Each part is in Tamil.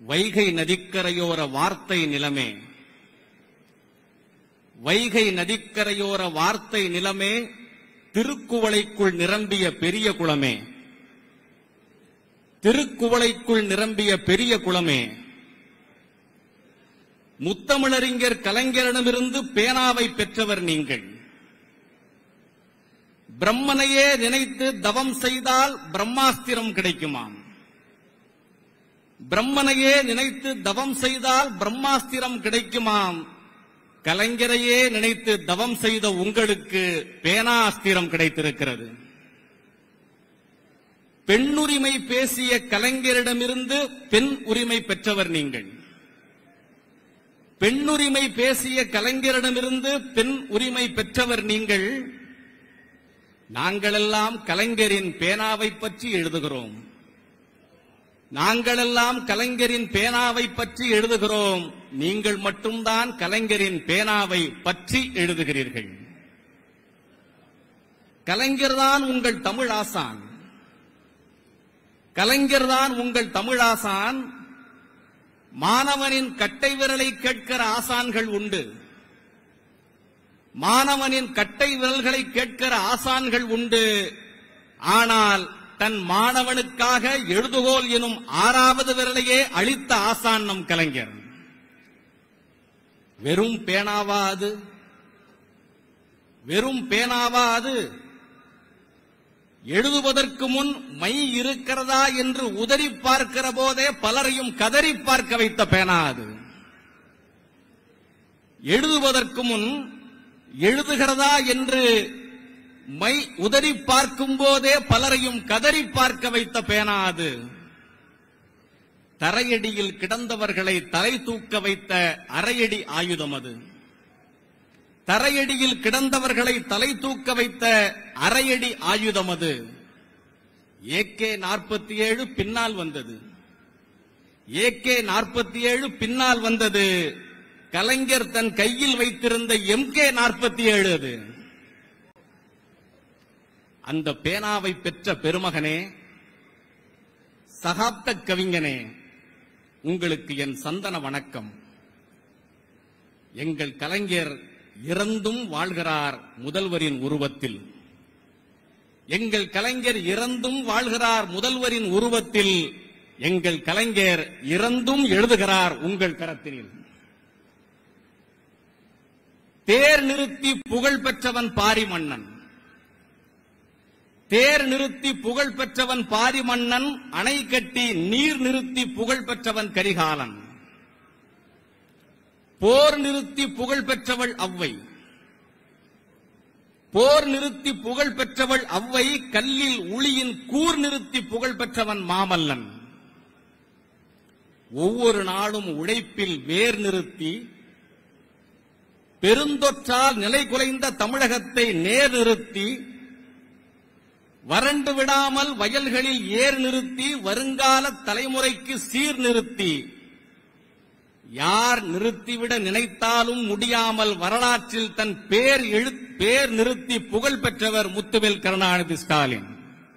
வைகை நதிக்கரையோர வார்த்தை நிலமே வைகை நதிக்கரையோர வார்த்தை நிலமே திருக்குவளைக்குள் நிரம்பிய பெரிய குளமே திருக்குவளைக்குள் நிரம்பிய பெரிய குளமே முத்தமிழறிஞர் கலைஞரிடமிருந்து பேனாவை பெற்றவர் நீங்கள் பிரம்மனையே நினைத்து தவம் செய்தால் பிரம்மாஸ்திரம் கிடைக்குமாம் பிரம்மனையே நினைத்து தவம் செய்தால் பிரம்மாஸ்திரம் கிடைக்குமாம் கலைஞரையே நினைத்து தவம் செய்த உங்களுக்கு பேனாஸ்திரம் கிடைத்திருக்கிறது பெண்ணுரிமை பேசிய கலைஞரிடமிருந்து பெண் உரிமை பெற்றவர் நீங்கள் பெண்ணுரிமை பேசிய கலைஞரிடமிருந்து பெண் உரிமை பெற்றவர் நீங்கள் நாங்களெல்லாம் கலைஞரின் பேனாவை பற்றி எழுதுகிறோம் நாங்களெல்லாம் கலைஞரின் பேனாவை பற்றி எழுதுகிறோம் நீங்கள் மட்டும்தான் கலைஞரின் பேனாவை பற்றி எழுதுகிறீர்கள் கலைஞர்தான் உங்கள் தமிழ் ஆசான் கலைஞர்தான் உங்கள் தமிழ் ஆசான் மாணவனின் கட்டை விரலை கேட்கிற ஆசான்கள் உண்டு மாணவனின் கட்டை விரல்களை கேட்கிற ஆசான்கள் உண்டு ஆனால் தன் மாணவனுக்காக எழுதுகோல் எனும் ஆறாவது விரலையே அளித்த ஆசான் நம் கலைஞர் வெறும் பேனாவா அது வெறும் பேனாவா அது எழுதுவதற்கு முன் மை இருக்கிறதா என்று உதறி பார்க்கிற போதே பலரையும் கதறி பார்க்க வைத்த பேனா அது எழுதுவதற்கு முன் எழுதுகிறதா என்று மை உதறி பார்க்கும் போதே பலரையும் கதறி பார்க்க வைத்த பேனா அது தரையடியில் கிடந்தவர்களை தலை தூக்க வைத்த அரையடி ஆயுதம் அது தரையடியில் கிடந்தவர்களை தலை தூக்க வைத்த அரையடி ஆயுதம் அது ஏகே நாற்பத்தி ஏழு பின்னால் வந்தது ஏகே நாற்பத்தி ஏழு பின்னால் வந்தது கலைஞர் தன் கையில் வைத்திருந்த எம்கே நாற்பத்தி ஏழு அது அந்த பேனாவை பெற்ற பெருமகனே சகாப்த கவிஞனே உங்களுக்கு என் சந்தன வணக்கம் எங்கள் கலைஞர் இறந்தும் வாழ்கிறார் முதல்வரின் உருவத்தில் எங்கள் கலைஞர் இறந்தும் வாழ்கிறார் முதல்வரின் உருவத்தில் எங்கள் கலைஞர் இறந்தும் எழுதுகிறார் உங்கள் கரத்தினில் தேர் நிறுத்தி புகழ் பெற்றவன் பாரி மன்னன் தேர் நிறுத்தி புகழ் பெற்றவன் பாரி மன்னன் அணை கட்டி நீர் நிறுத்தி புகழ் பெற்றவன் கரிகாலன் போர் நிறுத்தி புகழ் பெற்றவள் அவ்வை போர் நிறுத்தி புகழ் பெற்றவள் அவ்வை கல்லில் உளியின் கூர் நிறுத்தி புகழ் பெற்றவன் மாமல்லன் ஒவ்வொரு நாளும் உழைப்பில் வேர் நிறுத்தி பெருந்தொற்றால் நிலை குலைந்த தமிழகத்தை நேர் நிறுத்தி வறண்டு விடாமல் வயல்களில் ஏர் நிறுத்தி வருங்கால தலைமுறைக்கு சீர் நிறுத்தி யார் நிறுத்திவிட நினைத்தாலும் முடியாமல் வரலாற்றில் தன் பேர் எழு பேர் நிறுத்தி புகழ் பெற்றவர் முத்துவேல் கருணாநிதி ஸ்டாலின்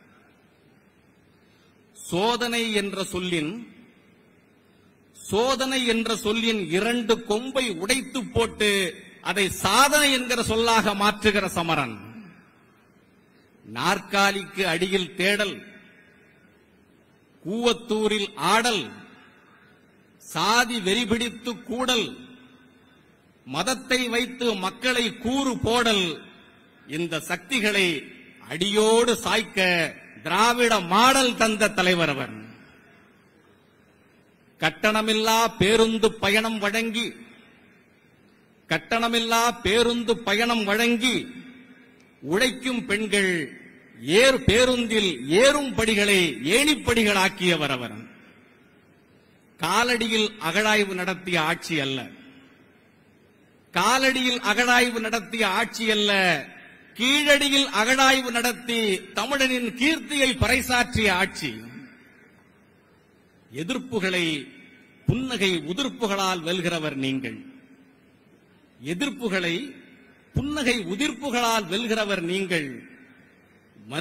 சோதனை என்ற சொல்லின் சோதனை என்ற சொல்லின் இரண்டு கொம்பை உடைத்து போட்டு அதை சாதனை என்கிற சொல்லாக மாற்றுகிற சமரன் நாற்காலிக்கு அடியில் தேடல் கூவத்தூரில் ஆடல் சாதி வெறிபிடித்து கூடல் மதத்தை வைத்து மக்களை கூறு போடல் இந்த சக்திகளை அடியோடு சாய்க்க திராவிட மாடல் தந்த தலைவர் அவர் கட்டணமில்லா பேருந்து பயணம் வழங்கி கட்டணமில்லா பேருந்து பயணம் வழங்கி உழைக்கும் பெண்கள் ஏர் பேருந்தில் ஏறும் படிகளை ஏணிப்படிகளாக்கியவர் அவர் காலடியில் அகழாய்வு நடத்திய ஆட்சி அல்ல காலடியில் அகழாய்வு நடத்திய ஆட்சி அல்ல கீழடியில் அகழாய்வு நடத்தி தமிழனின் கீர்த்தியை பறைசாற்றிய ஆட்சி எதிர்ப்புகளை புன்னகை உதிர்ப்புகளால் வெல்கிறவர் நீங்கள் எதிர்ப்புகளை புன்னகை உதிர்ப்புகளால் வெல்கிறவர் நீங்கள்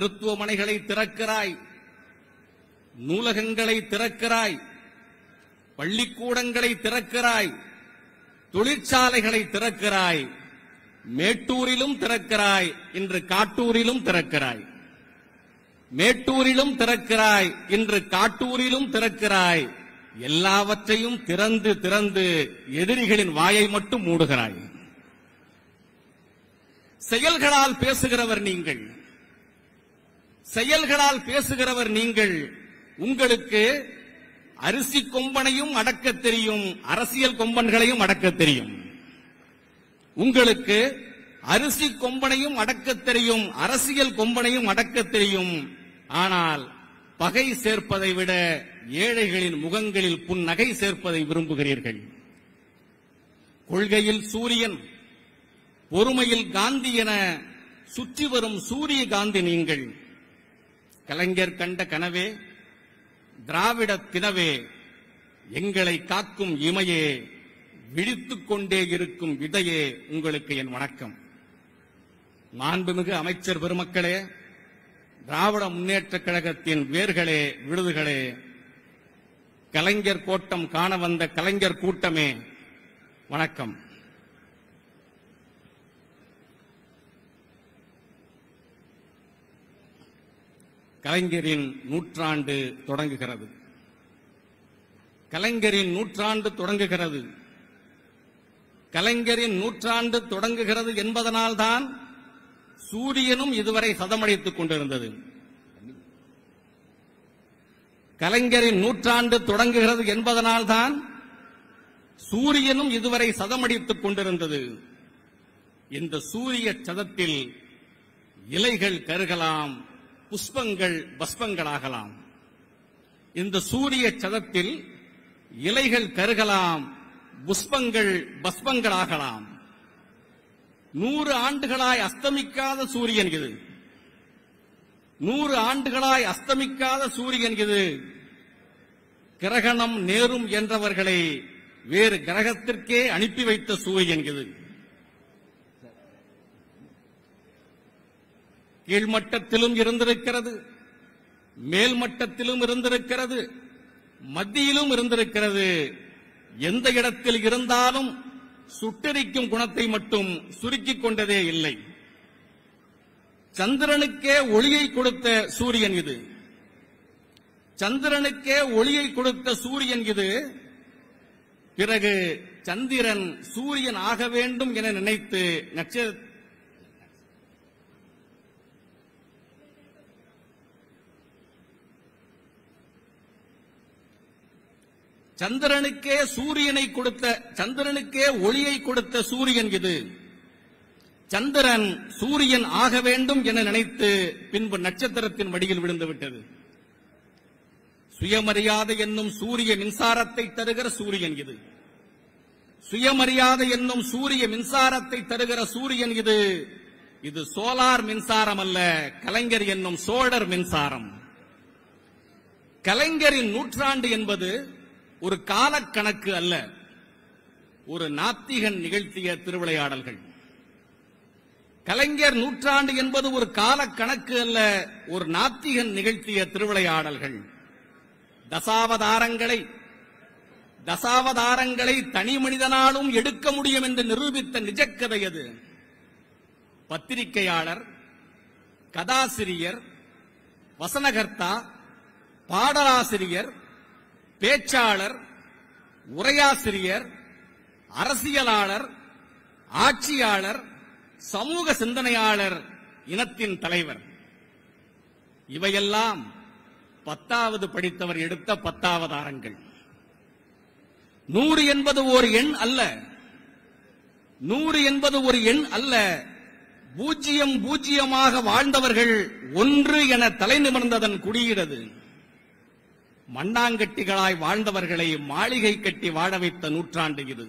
மருத்துவமனைகளை திறக்கிறாய் நூலகங்களை திறக்கிறாய் பள்ளிக்கூடங்களை திறக்கிறாய் தொழிற்சாலைகளை திறக்கிறாய் மேட்டூரிலும் திறக்கிறாய் இன்று காட்டூரிலும் திறக்கிறாய் மேட்டூரிலும் திறக்கிறாய் இன்று காட்டூரிலும் திறக்கிறாய் எல்லாவற்றையும் திறந்து திறந்து எதிரிகளின் வாயை மட்டும் மூடுகிறாய் செயல்களால் பேசுகிறவர் நீங்கள் செயல்களால் பேசுகிறவர் நீங்கள் உங்களுக்கு அரிசி கொம்பனையும் அடக்க தெரியும் அரசியல் கொம்பன்களையும் அடக்க தெரியும் உங்களுக்கு அரிசி கொம்பனையும் அடக்க தெரியும் அரசியல் கொம்பனையும் அடக்க தெரியும் ஆனால் பகை சேர்ப்பதை விட ஏழைகளின் முகங்களில் புன்னகை சேர்ப்பதை விரும்புகிறீர்கள் கொள்கையில் சூரியன் பொறுமையில் காந்தி என சுற்றி வரும் சூரிய காந்தி நீங்கள் கலைஞர் கண்ட கனவே திராவிட தினவே எங்களை காக்கும் இமையே விழித்துக் கொண்டே இருக்கும் விதையே உங்களுக்கு என் வணக்கம் மாண்புமிகு அமைச்சர் பெருமக்களே திராவிட முன்னேற்றக் கழகத்தின் வேர்களே விருதுகளே கலைஞர் கோட்டம் காண வந்த கலைஞர் கூட்டமே வணக்கம் கலைஞரின் நூற்றாண்டு தொடங்குகிறது கலைஞரின் நூற்றாண்டு தொடங்குகிறது கலைஞரின் நூற்றாண்டு தொடங்குகிறது என்பதனால்தான் சூரியனும் இதுவரை சதமடித்துக் கொண்டிருந்தது கலைஞரின் நூற்றாண்டு தொடங்குகிறது என்பதனால்தான் சூரியனும் இதுவரை சதமடித்துக் கொண்டிருந்தது இந்த சூரிய சதத்தில் இலைகள் கருகலாம் புஷ்பங்கள் பஸ்பங்களாகலாம் இந்த சூரிய சதத்தில் இலைகள் கருகலாம் புஷ்பங்கள் பஸ்பங்களாகலாம் நூறு ஆண்டுகளாய் அஸ்தமிக்காத சூரியன் இது நூறு ஆண்டுகளாய் அஸ்தமிக்காத சூரியன் இது கிரகணம் நேரும் என்றவர்களை வேறு கிரகத்திற்கே அனுப்பி வைத்த சூரியன் இது கீழ்மட்டத்திலும் இருந்திருக்கிறது மேல்மட்டத்திலும் இருந்திருக்கிறது மத்தியிலும் இருந்திருக்கிறது எந்த இடத்தில் இருந்தாலும் சுட்டெரிக்கும் குணத்தை மட்டும் சுருக்கிக் கொண்டதே இல்லை சந்திரனுக்கே ஒளியை கொடுத்த சூரியன் இது சந்திரனுக்கே ஒளியை கொடுத்த சூரியன் இது பிறகு சந்திரன் சூரியன் ஆக வேண்டும் என நினைத்து நட்ச சந்திரனுக்கே சூரியனை கொடுத்த சந்திரனுக்கே ஒளியை கொடுத்த சூரியன் இது சந்திரன் சூரியன் ஆக வேண்டும் என நினைத்து பின்பு நட்சத்திரத்தின் வடியில் விழுந்து விட்டது சுயமரியாதை என்னும் சூரிய மின்சாரத்தை தருகிற சூரியன் இது சுயமரியாதை என்னும் சூரிய மின்சாரத்தை தருகிற சூரியன் இது இது சோலார் மின்சாரம் அல்ல கலைஞர் என்னும் சோழர் மின்சாரம் கலைஞரின் நூற்றாண்டு என்பது ஒரு காலக்கணக்கு அல்ல ஒரு நாத்திகன் நிகழ்த்திய திருவிளையாடல்கள் கலைஞர் நூற்றாண்டு என்பது ஒரு காலக்கணக்கு அல்ல ஒரு நாத்திகன் நிகழ்த்திய திருவிளையாடல்கள் தசாவதாரங்களை தசாவதாரங்களை தனி மனிதனாலும் எடுக்க முடியும் என்று நிரூபித்த நிஜக்கதை அது பத்திரிகையாளர் கதாசிரியர் வசனகர்த்தா பாடலாசிரியர் பேச்சாளர் உரையாசிரியர் அரசியலாளர் ஆட்சியாளர் சமூக சிந்தனையாளர் இனத்தின் தலைவர் இவையெல்லாம் பத்தாவது படித்தவர் எடுத்த பத்தாவதாரங்கள் நூறு என்பது ஒரு எண் அல்ல நூறு என்பது ஒரு எண் அல்ல பூஜ்ஜியம் பூஜ்ஜியமாக வாழ்ந்தவர்கள் ஒன்று என தலை நிமிர்ந்ததன் குடியிடது மண்ணாங்கட்டிகளாய் வாழ்ந்தவர்களை மாளிகை கட்டி வாழ வைத்த நூற்றாண்டு இது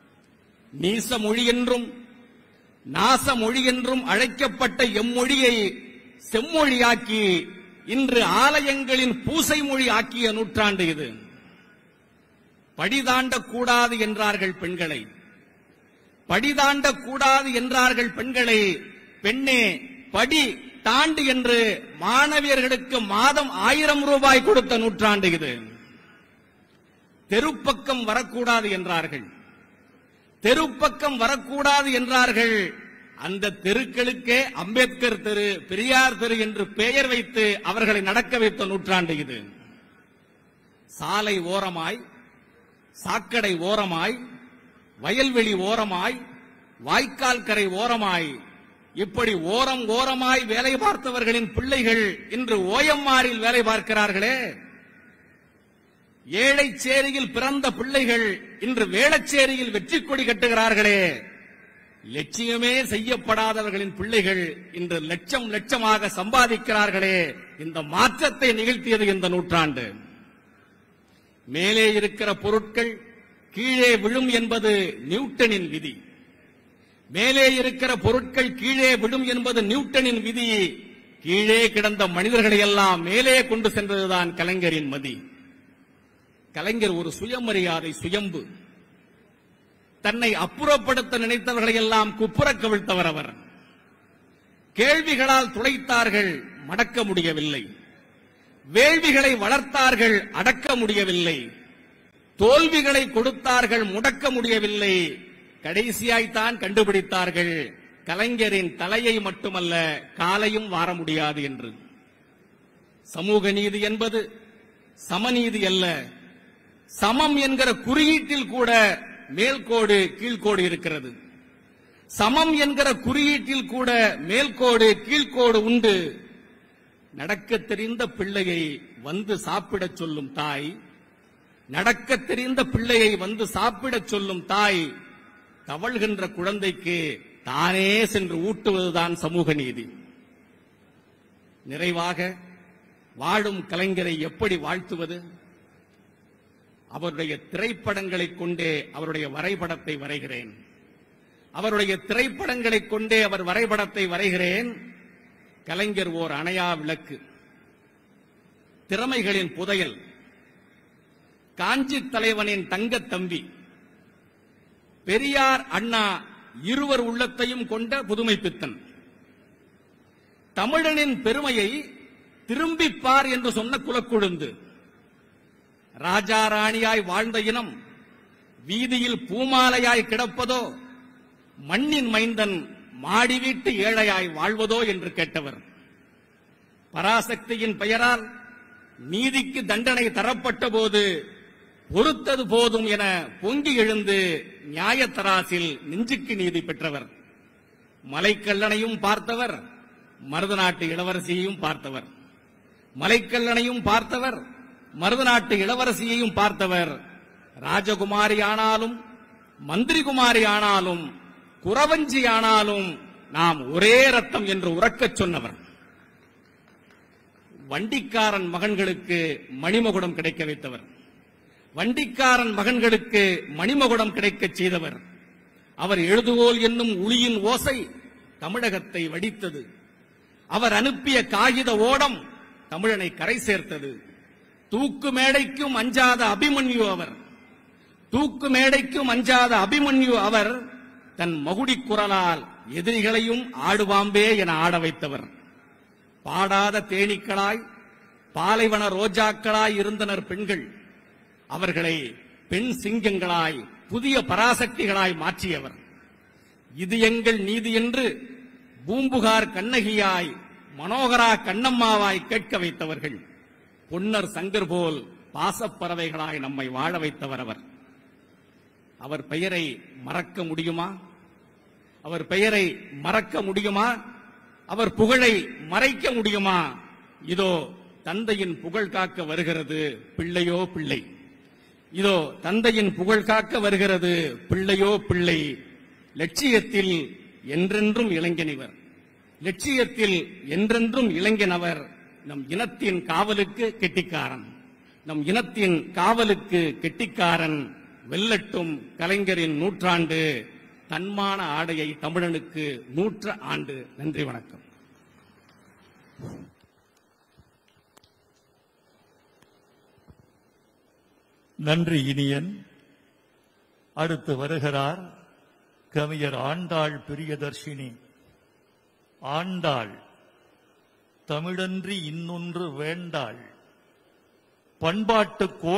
நீச மொழி என்றும் நாச மொழி என்றும் அழைக்கப்பட்ட எம்மொழியை செம்மொழியாக்கி இன்று ஆலயங்களின் பூசை மொழி ஆக்கிய நூற்றாண்டு இது படிதாண்டக் கூடாது என்றார்கள் பெண்களை படிதாண்டக் கூடாது என்றார்கள் பெண்களை பெண்ணே படி தாண்டு என்று மாணவியர்களுக்கு மாதம் ஆயிரம் ரூபாய் கொடுத்த நூற்றாண்டு இது தெருப்பக்கம் வரக்கூடாது என்றார்கள் தெருப்பக்கம் வரக்கூடாது என்றார்கள் அந்த தெருக்களுக்கே அம்பேத்கர் தெரு பெரியார் தெரு என்று பெயர் வைத்து அவர்களை நடக்க வைத்த நூற்றாண்டு இது சாலை ஓரமாய் சாக்கடை ஓரமாய் வயல்வெளி ஓரமாய் வாய்க்கால் கரை ஓரமாய் இப்படி ஓரம் ஓரமாய் வேலை பார்த்தவர்களின் பிள்ளைகள் இன்று ஓயம்மாரில் வேலை பார்க்கிறார்களே ஏழை சேரியில் பிறந்த பிள்ளைகள் இன்று வேளச்சேரியில் வெற்றி கொடி கட்டுகிறார்களே லட்சியமே செய்யப்படாதவர்களின் பிள்ளைகள் இன்று லட்சம் லட்சமாக சம்பாதிக்கிறார்களே இந்த மாற்றத்தை நிகழ்த்தியது இந்த நூற்றாண்டு மேலே இருக்கிற பொருட்கள் கீழே விழும் என்பது நியூட்டனின் விதி மேலே இருக்கிற பொருட்கள் கீழே விழும் என்பது நியூட்டனின் விதி கீழே கிடந்த மனிதர்களை எல்லாம் மேலே கொண்டு சென்றதுதான் கலைஞரின் மதி கலைஞர் ஒரு சுயமரியாதை சுயம்பு தன்னை அப்புறப்படுத்த நினைத்தவர்களை எல்லாம் குப்புற கவிழ்த்தவர் அவர் கேள்விகளால் துளைத்தார்கள் மடக்க முடியவில்லை வேள்விகளை வளர்த்தார்கள் அடக்க முடியவில்லை தோல்விகளை கொடுத்தார்கள் முடக்க முடியவில்லை கடைசியாய்த்தான் கண்டுபிடித்தார்கள் கலைஞரின் தலையை மட்டுமல்ல காலையும் வார முடியாது என்று சமூக நீதி என்பது சமநீதி அல்ல சமம் என்கிற குறியீட்டில் கூட மேல்கோடு கீழ்கோடு இருக்கிறது சமம் என்கிற குறியீட்டில் கூட மேல்கோடு கீழ்கோடு உண்டு நடக்க தெரிந்த பிள்ளையை வந்து சாப்பிடச் சொல்லும் தாய் நடக்க தெரிந்த பிள்ளையை வந்து சாப்பிடச் சொல்லும் தாய் தவழ்கின்ற குழந்தைக்கு தானே சென்று ஊட்டுவதுதான் சமூக நீதி நிறைவாக வாழும் கலைஞரை எப்படி வாழ்த்துவது அவருடைய திரைப்படங்களைக் கொண்டே அவருடைய வரைபடத்தை வரைகிறேன் அவருடைய திரைப்படங்களைக் கொண்டே அவர் வரைபடத்தை வரைகிறேன் கலைஞர் ஓர் அணையா விளக்கு திறமைகளின் புதையல் காஞ்சி தலைவனின் தங்கத் தம்பி பெரியார் அண்ணா இருவர் உள்ளத்தையும் கொண்ட புதுமை பித்தன் தமிழனின் பெருமையை திரும்பிப் பார் என்று சொன்ன குலக்குழுந்து ராஜா ராணியாய் வாழ்ந்த இனம் வீதியில் பூமாலையாய் கிடப்பதோ மண்ணின் மைந்தன் மாடி வீட்டு ஏழையாய் வாழ்வதோ என்று கேட்டவர் பராசக்தியின் பெயரால் நீதிக்கு தண்டனை தரப்பட்ட போது பொறுத்தது போதும் என பொங்கி எழுந்து நியாயத்தராசில் நெஞ்சுக்கு நீதி பெற்றவர் மலைக்கல்லனையும் பார்த்தவர் மருதநாட்டு இளவரசியையும் பார்த்தவர் மலைக்கல்லனையும் பார்த்தவர் மருதநாட்டு இளவரசியையும் பார்த்தவர் ராஜகுமாரி ஆனாலும் மந்திரி குமாரி ஆனாலும் குறவஞ்சி ஆனாலும் நாம் ஒரே ரத்தம் என்று உறக்கச் சொன்னவர் வண்டிக்காரன் மகன்களுக்கு மணிமகுடம் கிடைக்க வைத்தவர் வண்டிக்காரன் மகன்களுக்கு மணிமகுடம் கிடைக்கச் செய்தவர் அவர் எழுதுவோல் என்னும் உளியின் ஓசை தமிழகத்தை வடித்தது அவர் அனுப்பிய காகித ஓடம் தமிழனை கரை சேர்த்தது தூக்கு மேடைக்கும் அஞ்சாத அபிமன்யு அவர் தூக்கு மேடைக்கும் அஞ்சாத அபிமன்யு அவர் தன் மகுடி குரலால் எதிரிகளையும் ஆடுவாம்பே என ஆட வைத்தவர் பாடாத தேனீக்களாய் பாலைவன ரோஜாக்களாய் இருந்தனர் பெண்கள் அவர்களை பெண் சிங்கங்களாய் புதிய பராசக்திகளாய் மாற்றியவர் இது எங்கள் நீதி என்று பூம்புகார் கண்ணகியாய் மனோகரா கண்ணம்மாவாய் கேட்க வைத்தவர்கள் பொன்னர் சங்கர் போல் பாசப்பறவைகளாய் நம்மை வாழ வைத்தவர் அவர் அவர் பெயரை மறக்க முடியுமா அவர் பெயரை மறக்க முடியுமா அவர் புகழை மறைக்க முடியுமா இதோ தந்தையின் புகழ் காக்க வருகிறது பிள்ளையோ பிள்ளை இதோ தந்தையின் புகழ் காக்க வருகிறது பிள்ளையோ பிள்ளை லட்சியத்தில் என்றென்றும் இளைஞனிவர் லட்சியத்தில் என்றென்றும் இளைஞனவர் நம் இனத்தின் காவலுக்கு கெட்டிக்காரன் நம் இனத்தின் காவலுக்கு கெட்டிக்காரன் வெல்லட்டும் கலைஞரின் நூற்றாண்டு தன்மான ஆடையை தமிழனுக்கு நூற்ற ஆண்டு நன்றி வணக்கம் நன்றி இனியன் அடுத்து வருகிறார் கவிஞர் ஆண்டாள் பிரியதர்ஷினி ஆண்டாள் தமிழன்றி இன்னொன்று வேண்டாள் பண்பாட்டு கோ